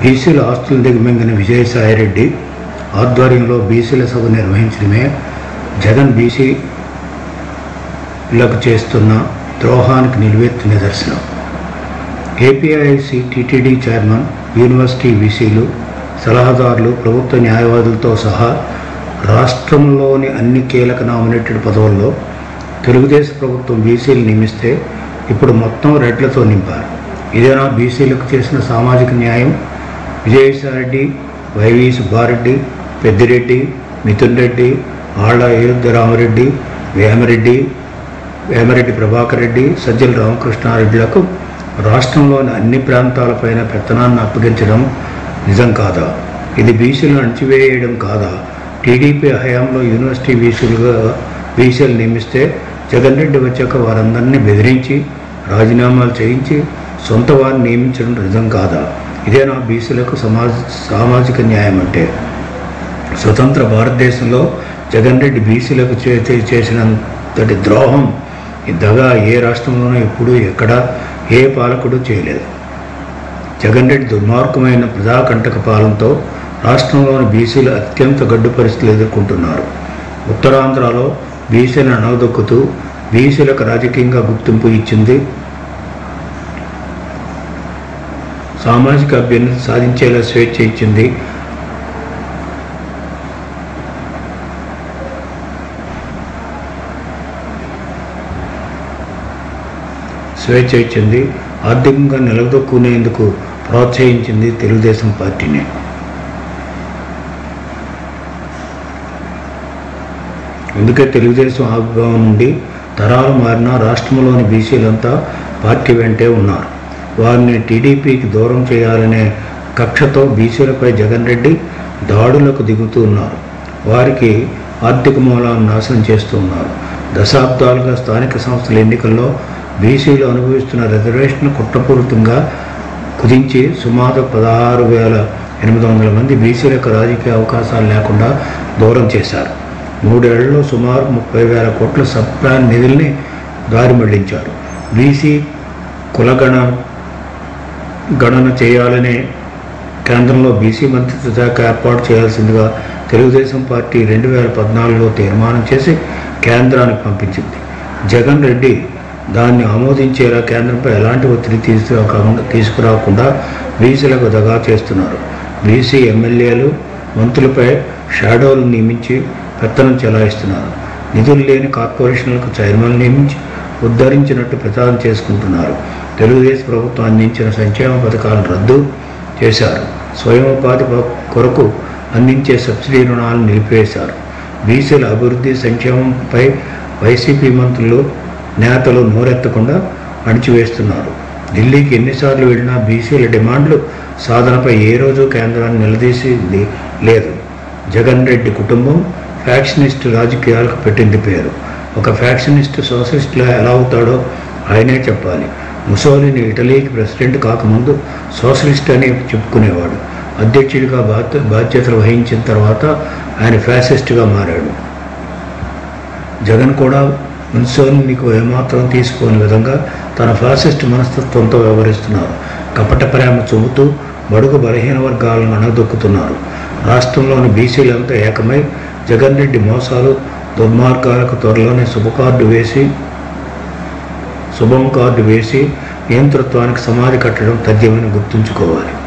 బీసీల ఆస్తులు దిగమింగిన విజయసాయిరెడ్డి ఆధ్వర్యంలో బీసీల సభ నిర్వహించడమే జగన్ బీసీలకు చేస్తున్న ద్రోహానికి నిలువెత్తు నిదర్శనం ఏపీఐసి టీటీడీ చైర్మన్ యూనివర్సిటీ వీసీలు సలహాదారులు ప్రభుత్వ న్యాయవాదులతో సహా రాష్ట్రంలోని అన్ని కీలక నామినేటెడ్ పదవుల్లో తెలుగుదేశం ప్రభుత్వం బీసీలు నియమిస్తే ఇప్పుడు మొత్తం రెడ్లతో నింపారు ఇదేనా బీసీలకు చేసిన సామాజిక న్యాయం విజయసాయిరెడ్డి వైవి సుబ్బారెడ్డి పెద్దిరెడ్డి మిథున్ రెడ్డి ఆళ్ల అయోధ్యరామరెడ్డి వేమరెడ్డి వేమరెడ్డి ప్రభాకర్ రెడ్డి సజ్జల రామకృష్ణారెడ్డిలకు రాష్ట్రంలోని అన్ని ప్రాంతాలపైన పెత్తనాన్ని అప్పగించడం నిజం కాదా ఇది బీసీలను అణచివేయడం కాదా టీడీపీ హయాంలో యూనివర్సిటీ బీసీలుగా బీసీలు నియమిస్తే జగన్ రెడ్డి వచ్చాక వారందరినీ బెదిరించి రాజీనామాలు చేయించి సొంత వారిని నియమించడం నిజం కాదా ఇదేనా బీసీలకు సమాజ సామాజిక న్యాయం అంటే స్వతంత్ర భారతదేశంలో జగన్ రెడ్డి బీసీలకు చే- చే- చేసినంతటి ద్రోహం ఈ దగా ఏ రాష్ట్రంలోనూ ఎప్పుడూ ఎక్కడా ఏ పాలకుడు చేయలేదు జగన్ రెడ్డి దుర్మార్గమైన ప్రజాకంటక పాలనతో రాష్ట్రంలోని బీసీలు అత్యంత గడ్డు పరిస్థితులు ఎదుర్కొంటున్నారు ఉత్తరాంధ్రలో బీసీలను అణగదొక్కుతూ బీసీలకు రాజకీయంగా గుర్తింపు ఇచ్చింది సామాజిక అభ్యున్నతి సాధించేలా స్వేచ్ఛ ఇచ్చింది స్వేచ్ఛ ఇచ్చింది ఆర్థికంగా నిలదొక్కునేందుకు ప్రోత్సహించింది తెలుగుదేశం పార్టీనే అందుకే తెలుగుదేశం ఆవిర్భావం నుండి తరాలు మారిన రాష్ట్రంలోని బీసీలంతా పార్టీ వెంటే ఉన్నారు వారిని టీడీపీకి దూరం చేయాలనే కక్షతో బీసీలపై జగన్ రెడ్డి దాడులకు దిగుతూ ఉన్నారు వారికి ఆర్థిక మూలాలను నాశనం చేస్తూ ఉన్నారు దశాబ్దాలుగా స్థానిక సంస్థల ఎన్నికల్లో బీసీలు అనుభవిస్తున్న రిజర్వేషన్ కుట్రపూరితంగా కుదించి సుమారు పదహారు వేల ఎనిమిది వందల మంది బీసీలకు రాజకీయ అవకాశాలు లేకుండా దూరం చేశారు మూడేళ్లలో సుమారు ముప్పై వేల కోట్ల సబ్ప్లాన్ నిధుల్ని దారి మళ్లించారు బీసీ కులగణ గణన చేయాలనే కేంద్రంలో బీసీ మంత్రిత్వ శాఖ ఏర్పాటు చేయాల్సిందిగా తెలుగుదేశం పార్టీ రెండు వేల పద్నాలుగులో తీర్మానం చేసి కేంద్రానికి పంపించింది జగన్ రెడ్డి దాన్ని ఆమోదించేలా కేంద్రంపై ఎలాంటి ఒత్తిడి తీసుకురాకుండా తీసుకురాకుండా బీసీలకు దగా చేస్తున్నారు బీసీ ఎమ్మెల్యేలు మంత్రులపై షాడోలు నియమించి పెత్తనం చెలాయిస్తున్నారు నిధులు లేని కార్పొరేషన్లకు చైర్మన్ నియమించి ఉద్ధరించినట్టు ప్రచారం చేసుకుంటున్నారు తెలుగుదేశం ప్రభుత్వం అందించిన సంక్షేమ పథకాలను రద్దు చేశారు స్వయం ఉపాధి ప- కొరకు అందించే సబ్సిడీ రుణాలను నిలిపివేశారు బీసీల అభివృద్ధి సంక్షేమంపై వైసీపీ మంత్రులు నేతలు నోరెత్తకుండా అణిచివేస్తున్నారు ఢిల్లీకి ఎన్నిసార్లు వెళ్ళినా బీసీల డిమాండ్లు సాధనపై ఏ రోజు కేంద్రాన్ని నిలదీసింది లేదు జగన్ రెడ్డి కుటుంబం ఫ్యాక్షనిస్ట్ రాజకీయాలకు పెట్టింది పేరు ఒక ఫ్యాక్షనిస్ట్ సోషలిస్ట్లా ఎలా అవుతాడో ఆయనే చెప్పాలి ముసోలిని ఇటలీకి ప్రెసిడెంట్ కాకముందు సోషలిస్ట్ అని చెప్పుకునేవాడు అధ్యక్షుడిగా బాధ్య బాధ్యతలు వహించిన తర్వాత ఆయన ఫ్యాసిస్ట్గా మారాడు జగన్ కూడా మున్సోలినికి ఏమాత్రం తీసుకోని విధంగా తన ఫ్యాసిస్ట్ మనస్తత్వంతో వ్యవహరిస్తున్నారు కపట ప్రేమ చూపుతూ బడుగు బలహీన వర్గాలను అణగదొక్కుతున్నారు రాష్ట్రంలోని బీసీలంతా ఏకమై జగన్ రెడ్డి మోసాలు దుర్మార్గాలకు త్వరలోనే శుభకార్డు వేసి శుభం కార్డు వేసి నియంతృత్వానికి సమాధి కట్టడం తథ్యమని గుర్తుంచుకోవాలి